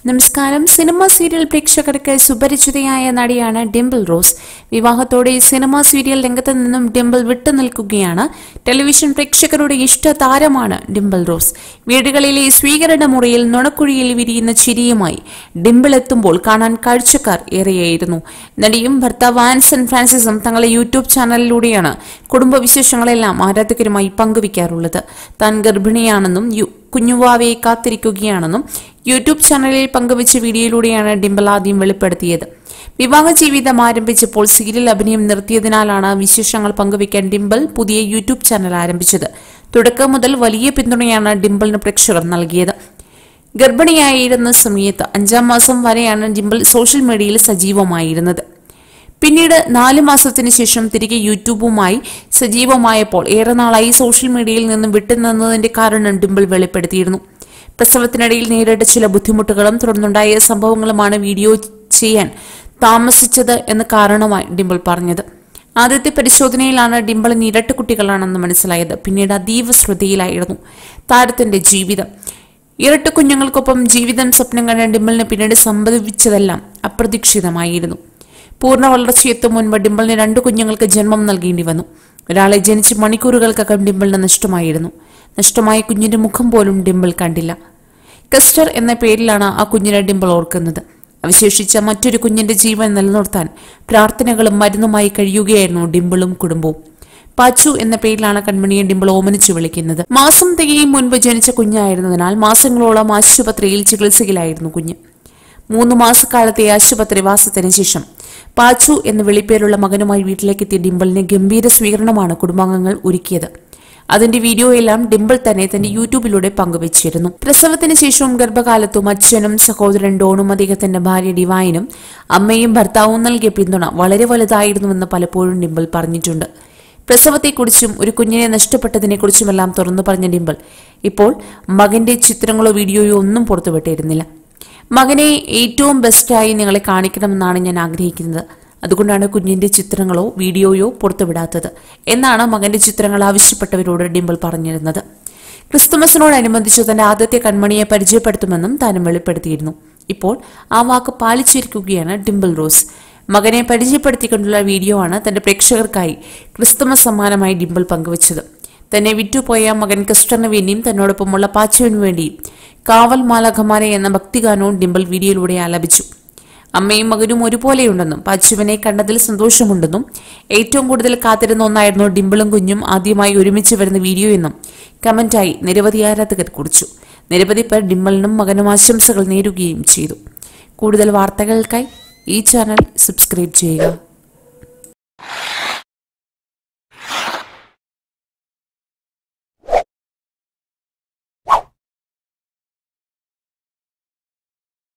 നമസ്കാരം cinema serial പ്രേക്ഷകർക്ക് സുപരിചിതയായ നടിയാണ് ഡിംപിൾ റോസ് വിവാഹത്തോടെ സിനിമ സീരിയൽ രംഗത്ത് നിന്നും ഡിംപിൾ വിട്ടുനിൽക്കുകയാണ് ടെലിവിഷൻ പ്രേക്ഷകരുടെ ഇഷ്ട താരമാണ് ഡിംപിൾ റോസ് വീടുകളിലെ സ്വീകരണ മുറിയിൽ നുണക്കുഴിയിൽ വിരിയുന്ന ചിരിയുമായി ഡിംപിൾ എത്തുമ്പോൾ കാണാൻ കാഴ്ചക്കാർ ഏറെയായിരുന്നു നടിയും ഭർത്താവ് ആൻസൺ ഫ്രാൻസിസും തങ്ങളുടെ യൂട്യൂബ് ചാനലിലൂടെയാണ് കുടുംബവിശേഷങ്ങളെല്ലാം ആരാധകരുമായി പങ്കുവയ്ക്കാറുള്ളത് താൻ ഗർഭിണിയാണെന്നും യു കുഞ്ഞുവാവയെ കാത്തിരിക്കുകയാണെന്നും യൂട്യൂബ് ചാനലിൽ പങ്കുവച്ച വീഡിയോയിലൂടെയാണ് ഡിംപിൾ ആദ്യം വെളിപ്പെടുത്തിയത് വിവാഹ ജീവിതം ആരംഭിച്ചപ്പോൾ സീരിയൽ അഭിനയം നിർത്തിയതിനാലാണ് വിശേഷങ്ങൾ പങ്കുവയ്ക്കാൻ ഡിംപിൾ പുതിയ യൂട്യൂബ് ചാനൽ ആരംഭിച്ചത് തുടക്കം മുതൽ വലിയ പിന്തുണയാണ് ഡിംപിളിന് പ്രേക്ഷകർ നൽകിയത് ഗർഭിണിയായിരുന്ന സമയത്ത് അഞ്ചാം മാസം വരെയാണ് ഡിംപിൾ സോഷ്യൽ മീഡിയയിൽ സജീവമായിരുന്നത് പിന്നീട് നാല് മാസത്തിന് ശേഷം തിരികെ യൂട്യൂബുമായി സജീവമായപ്പോൾ ഏറെ നാളായി സോഷ്യൽ മീഡിയയിൽ നിന്നും വിട്ടുനിന്നതിന്റെ കാരണം ഡിംപിൾ വെളിപ്പെടുത്തിയിരുന്നു പ്രസവത്തിനിടയിൽ നേരിട്ട ചില ബുദ്ധിമുട്ടുകളും തുടർന്നുണ്ടായ സംഭവങ്ങളുമാണ് വീഡിയോ ചെയ്യാൻ താമസിച്ചത് എന്ന കാരണമായി ഡിംപിൾ പറഞ്ഞത് ആദ്യത്തെ പരിശോധനയിലാണ് ഡിംപിളിന് ഇരട്ട കുട്ടികളാണെന്ന് മനസ്സിലായത് പിന്നീട് അതീവ ശ്രദ്ധയിലായിരുന്നു താരത്തിന്റെ ജീവിതം ഇരട്ട കുഞ്ഞുങ്ങൾക്കൊപ്പം ജീവിതം സ്വപ്നം കണ്ട ഡിംപിളിന് പിന്നീട് സംഭവിച്ചതെല്ലാം അപ്രതീക്ഷിതമായിരുന്നു പൂർണ്ണ വളർച്ചയെത്തും മുൻപ് ഡിംപിളിന് രണ്ട് കുഞ്ഞുങ്ങൾക്ക് ജന്മം നൽകേണ്ടി വന്നു ഒരാളെ ജനിച്ച് മണിക്കൂറുകൾക്കകം ഡിംപിളിന് നഷ്ടമായിരുന്നു നഷ്ടമായ കുഞ്ഞിന്റെ മുഖം പോലും ഡിംപിൾ കണ്ടില്ല കസ്റ്റർ എന്ന പേരിലാണ് ആ കുഞ്ഞിനെ ഡിംപിൾ ഓർക്കുന്നത് അവശേഷിച്ച മറ്റൊരു കുഞ്ഞിന്റെ ജീവൻ നിലനിർത്താൻ പ്രാർത്ഥനകളും മരുന്നുമായി കഴിയുകയായിരുന്നു ഡിംപിളും കുടുംബവും പാച്ചു എന്ന പേരിലാണ് കൺമണിയെ ഡിംപിൾ ഓമനിച്ചു വിളിക്കുന്നത് മാസം തികയും മുൻപ് ജനിച്ച കുഞ്ഞായിരുന്നതിനാൽ മാസങ്ങളോളം ആശുപത്രിയിൽ ചികിത്സയിലായിരുന്നു കുഞ്ഞ് മൂന്ന് മാസക്കാലത്തെ ആശുപത്രി വാസത്തിന് ശേഷം പാച്ചു എന്ന വിളിപ്പേരുള്ള മകനുമായി വീട്ടിലേക്ക് എത്തിയ ഡിംപിളിന് ഗംഭീര സ്വീകരണമാണ് കുടുംബാംഗങ്ങൾ ഒരുക്കിയത് അതിന്റെ വീഡിയോ എല്ലാം ഡിംപിൾ തന്നെ തന്റെ യൂട്യൂബിലൂടെ പങ്കുവച്ചിരുന്നു പ്രസവത്തിന് ശേഷവും ഗർഭകാലത്തും അച്ഛനും സഹോദരൻ ഡോണും അദ്ദേഹത്തിന്റെ ഭാര്യ ഡിവൈനും അമ്മയും ഭർത്താവും നൽകിയ പിന്തുണ വളരെ വലുതായിരുന്നുവെന്ന് പലപ്പോഴും ഡിംപിൾ പറഞ്ഞിട്ടുണ്ട് പ്രസവത്തെക്കുറിച്ചും ഒരു കുഞ്ഞിനെ നഷ്ടപ്പെട്ടതിനെക്കുറിച്ചുമെല്ലാം തുറന്നു പറഞ്ഞ ഡിംപിൾ ഇപ്പോൾ മകന്റെ ചിത്രങ്ങളോ വീഡിയോയോ ഒന്നും പുറത്തുവിട്ടിരുന്നില്ല മകനെ ഏറ്റവും ബെസ്റ്റായി നിങ്ങളെ കാണിക്കണമെന്നാണ് ഞാൻ ആഗ്രഹിക്കുന്നത് അതുകൊണ്ടാണ് കുഞ്ഞിന്റെ ചിത്രങ്ങളോ വീഡിയോയോ പുറത്തുവിടാത്തത് എന്നാണ് മകന്റെ ചിത്രങ്ങൾ ആവശ്യപ്പെട്ടവരോട് ഡിംപിൾ പറഞ്ഞിരുന്നത് ക്രിസ്തുമസിനോടനുബന്ധിച്ച് തന്റെ ആദ്യത്തെ കൺമണിയെ പരിചയപ്പെടുത്തുമെന്നും താനും വെളിപ്പെടുത്തിയിരുന്നു ഇപ്പോൾ ആ വാക്ക് പാലിച്ചിരിക്കുകയാണ് ഡിംപിൾ റോസ് മകനെ പരിചയപ്പെടുത്തിക്കൊണ്ടുള്ള വീഡിയോ ആണ് തന്റെ പ്രേക്ഷകർക്കായി ക്രിസ്തുമസ് സമ്മാനമായി ഡിംപിൾ പങ്കുവച്ചത് തന്നെ വിറ്റുപോയ മകൻ ക്രിസ്റ്ററിന് വേണ്ടിയും തന്നോടൊപ്പമുള്ള പാച്ചുവിനു വേണ്ടിയും കാവൽ മാലഖമാരെ എന്ന ഭക്തിഗാനവും ഡിംപിൾ വീഡിയോയിലൂടെ ആലപിച്ചു അമ്മയും മകനും ഒരുപോലെയുണ്ടെന്നും പാച്ചുവിനെ കണ്ടതിൽ സന്തോഷമുണ്ടെന്നും ഏറ്റവും കൂടുതൽ കാത്തിരുന്ന ഒന്നായിരുന്നു ഡിംപിളും കുഞ്ഞും ആദ്യമായി ഒരുമിച്ച് വരുന്ന വീഡിയോ എന്നും കമന്റായി നിരവധി ആരാധകർ കുറിച്ചു നിരവധി പേർ ഡിംപിളിനും മകനും ആശംസകൾ നേരുകയും ചെയ്തു കൂടുതൽ വാർത്തകൾക്കായി ഈ ചാനൽ സബ്സ്ക്രൈബ് ചെയ്യുക